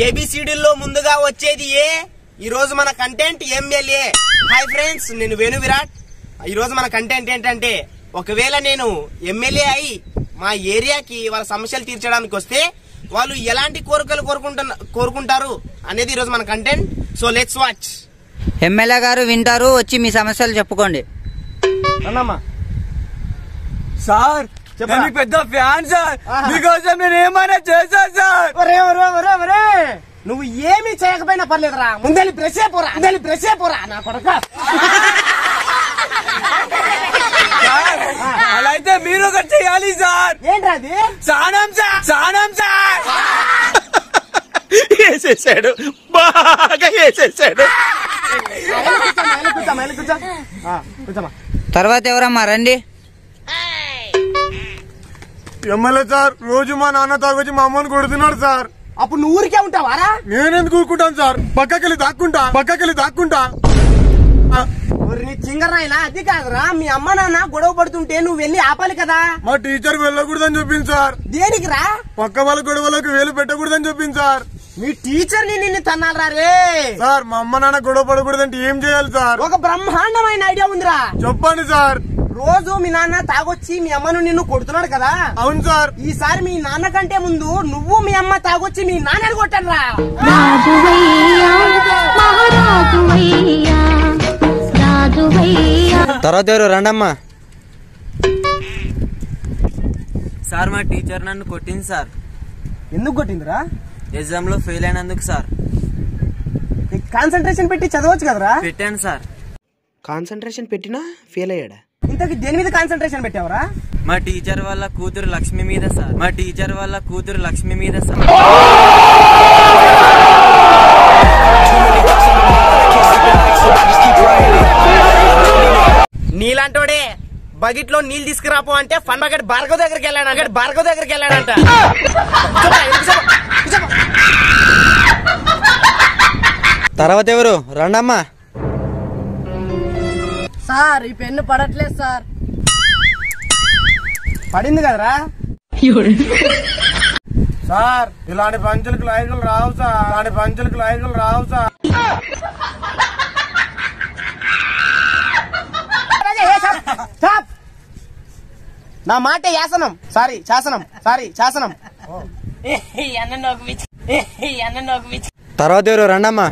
ఏబిసిడీల్లో ముందుగా వచ్చేది ఏ ఈ రోజు మన కంటెంట్ ఎమ్మెల్యే హాయ్ ఫ్రెండ్స్ నేను వేణు విరాట్ ఈ రోజు మన కంటెంట్ ఏంటంటే ఒకవేళ నేను ఎమ్మెల్యే అయి మా ఏరియాకి వాళ్ళ సమస్యలు తీర్చడానికి వస్తే వాళ్ళు ఎలాంటి కోరికలు కోరుకుంటున్న కోరుకుంటారు అనేది ఈ రోజు మన content so let's watch MLA గారు వింటారు వచ్చి మీ సమస్యలు చెప్పుకోండి అన్నమ్మా సార్ చెప్పరా? నేను మీకు పెద్ద ఫ్యాన్ సార్ ఆహా. మీకోసం నేను ఏమైనా చేశాను సార్ ఒరే ఒరే ఒరే ఒరే నువ్వు ఏమీ చేయకపోయినా పర్లేదురా ముందెళ్ళి బ్రష్ అయిపోరా ముందెళ్ళి బ్రష్ అయిపోరా నా కొడక సార్, అలా అయితే మీరు ఒకటి చేయాలి సార్ ఏంట్రా అది సానం సార్ సానం సార్ వేసేసాడు బాగా వేసేసాడు కూర్చోమ్మా, వెళ్ళి కూర్చోమ్మా, వెళ్ళి కూర్చో. ఆ, కూర్చోమ్మా. తర్వాత ఎవరమ్మా రండి ఎమ్మెల్యే సార్ రోజు మా నాన్న తాగొచ్చి మా అమ్మని కొడుతున్నాడు సార్ అప్పుడు నువ్వు ఊరికే ఉంటావారా నేనెందుకు ఊరుకుంటాను సార్ పక్కకెళ్ళి దాక్కుంటా పక్కకెళ్ళి దాక్కుంటా ఆ, ఊరి నీ చింగరాయిలా అది కాదురా మీ అమ్మ నాన్న గొడవ పడుతుంటే నువ్వు వెళ్ళి ఆపాలి కదా మా టీచర్ వెళ్ళకూడదని చెప్పింది సార్ దేనికిరా పక్క వాళ్ళ గొడవలకు వేలు పెట్టకూడదని చెప్పింది సార్ మీ టీచర్ ని నిన్ను తన్నాలరా రే సార్ మా అమ్మ నాన్న గొడవ పడకూడదంటే ఏం చేయాలి సార్ ఒక బ్రహ్మాండమైన ఐడియా ఉందిరా చెప్పండి సార్ రోజు మీ నాన్న తాగొచ్చి మీ అమ్మను నిన్ను కొడుతున్నాడు కదా అవును సార్ ఈసారి మీ నాన్న కంటే ముందు నువ్వు మీ అమ్మ తాగొచ్చి మీ నాన్నని కొట్టండిరా రాజువయ్యా మహారాజువయ్యా రాజువయ్యా తర్వాత ఎవరు రండమ్మా సార్ మా టీచర్ నన్ను కొట్టింది సార్ ఎందుకు కొట్టిందిరా ఎగ్జామ్ లో ఫెయిల్ అయినందుకు సార్ కాన్సన్ట్రేషన్ పెట్టి చదవచ్చు కదరా పెట్టాను సార్ కాన్సన్ట్రేషన్ పెట్టినా ఫెయిల్ అయ్యాడా ఇంతకి దేని మీద కాన్సన్ట్రేషన్ పెట్టావరా మా టీచర్ వాళ్ళ కూతురు లక్ష్మి మీద సార్ మా టీచర్ వాళ్ళ కూతురు లక్ష్మి మీద సార్ నీలాంటోడే బకెట్ లో నీళ్ళు తీసుకురాపో అంటే ఫన్ బకెట్ భార్గవ్ దగ్గరికి వెళ్ళాడు భార్గవ్ దగ్గరికి వెళ్ళాడంట కూర్చోపా, కూర్చోపా, కూర్చోపా. తర్వాత ఎవరు రండమ్మా సార్ ఈ పెన్ను పడట్లేదు సార్ పడింది కదరా సార్ ఇలాంటి పంచులకు లైకులు రావు సార్ ఇలాంటి పంచులకు లైకులు రావు సార్ స్టాప్. నా మాట యాసనం సారీ శాసనం సారీ శాసనం తర్వాత ఎవరు రండమ్మా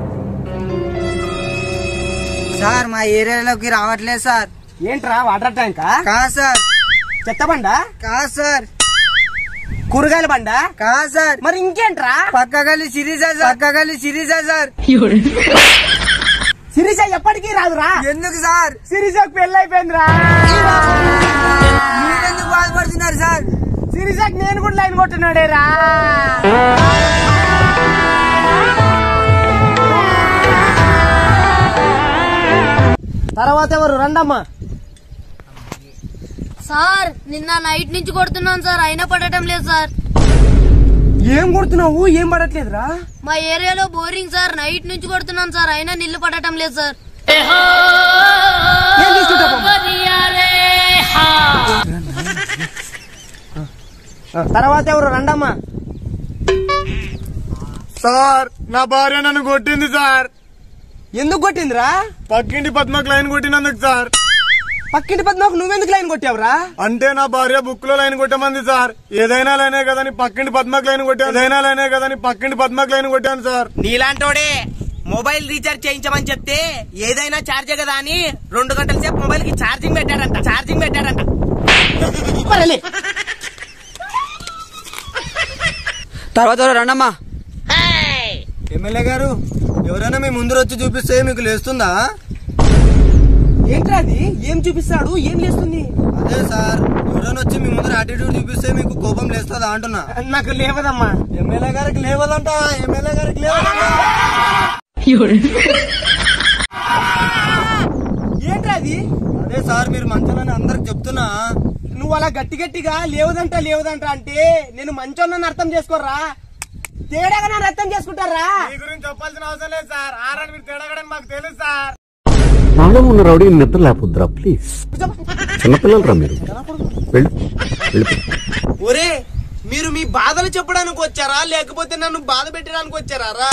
సార్ మా ఏరియాలోకి రావట్లేదు సార్ ఏంట్రా వాటర్ ట్యాంకా కాదు సార్ చెత్త బండా కాదు సార్ కూరగాయల బండా కాదు సార్ మరి ఇంకేంట్రా పక్క గల్లి సిరీసా సార్ పక్క గల్లి సిరీసా సార్ సిరిస ఎప్పటికీ రాదురా ఎందుకు సార్ సిరిసకు పెళ్లి అయిపోయిందిరా మీరెందుకు బాధపడుతున్నారు సార్ సిరిసకు నేను కూడా లైన్ కొట్టున్నాడేరా తర్వాత ఎవరు రండమ్మా సార్ నిన్న నైట్ నుంచి కొడుతున్నాను సార్ అయినా పడటం లేదు సార్ ఏం కొడుతున్నావు ఏం పడట్లేదురా మా ఏరియాలో బోరింగ్ సార్ నైట్ నుంచి కొడుతున్నాను సార్ అయినా నీళ్లు పడటం లేదు సార్ ఏం తీసుకుంటావు తర్వాత ఎవరు రండమ్మా సార్ నా భార్య నన్ను కొట్టింది సార్ ఎందుకు కొట్టిందిరా పక్కింటి పద్మకు లైన్ కొట్టినందుకు సార్ పక్కింటి పద్మకు నువ్వెందుకు లైన్ కొట్టావురా అంటే నా భార్య బుక్ లో లైన్ కొట్టమంది సార్ ఏదైనా లైనే కదని పక్కింటి పద్మకు లైన్ కొట్టాను ఏదైనా లైనే కదని పక్కింటి పద్మకు లైన్ కొట్టాను సార్ నీలాంటోడే మొబైల్ రీఛార్జ్ చేయించమని చెప్తే ఏదైనా ఛార్జే కదా అని రెండు గంటల సేపు మొబైల్ కి ఛార్జింగ్ పెట్టాడంట ఛార్జింగ్ పెట్టాడంట పర్లే. తర్వాత ఎవరు రండమ్మా ఎమ్మెల్యే గారు ఎవరైనా మీ ముందర వచ్చి చూపిస్తే మీకు లేస్తుందా ఏంట్రా అది ఏం చూపిస్తాడు ఏం లేస్తుంది అదే సార్ ఎవరైనా వచ్చి మీ ముందర యాటిట్యూడ్ చూపిస్తే మీకు కోపం లేస్తుందా అంటున్నా నాకు లేవదమ్మా ఎమ్మెల్యే గారికి లేవదంట ఎమ్మెల్యే గారికి లేవదంట ఏంట్రా అది అదే సార్ మీరు మంచోళ్ళని అందరికి చెప్తున్నా నువ్వు అలా గట్టి గట్టిగా లేవదంట లేవదంట అంటే నేను మంచోన్నని అర్థం చేసుకోర్రా తేడాగా నన్ను అర్థం చేసుకుంటారా మీ గురించి చెప్పాల్సిన అవసరం లేదు సార్ ఆరని మీరు తేడాగడని మాకు తెలుసు సార్ నాలో ఉన్న రౌడీ నిద్ర లేపుద్రా ప్లీజ్ చిన్నపిల్లలరా మీరు వెళ్ళు వెళ్ళిపో ఒరే మీరు మీ బాధలు చెప్పడానికి వచ్చారా లేకపోతే నన్ను బాధ పెట్టడానికి వచ్చారా రా?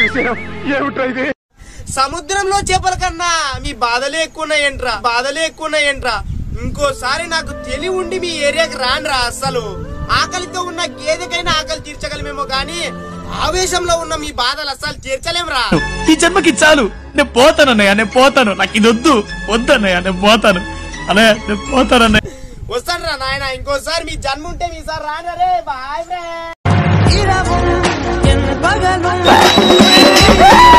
సముద్రంలో చేపల కన్నా మీ బాధలే ఎక్కువ ఉన్నాయంట్రా బాధలే ఎక్కువ ఉన్నాయంట్రా ఇంకోసారి నాకు తెలివి ఉండి మీ ఏరియాకి రానురా అస్సలు ఆకలితో ఉన్న గేదెకైనా ఆకలి తీర్చగలమేమో గాని ఆవేశంలో ఉన్న మీ బాధలు అస్సలు తీర్చలేంరా ఈ జన్మకి చాలు నేను పోతాను అన్నయ్య నేను పోతాను నాకు ఇది వద్దు వద్దు అన్నయ్య నేను పోతాను అన్నయ్య నేను పోతాను అన్నయ్య వస్తాను నాయన ఇంకోసారి మీ జన్మ ఉంటే మీసారి రానరే బాయ్ ఫ్రెండ్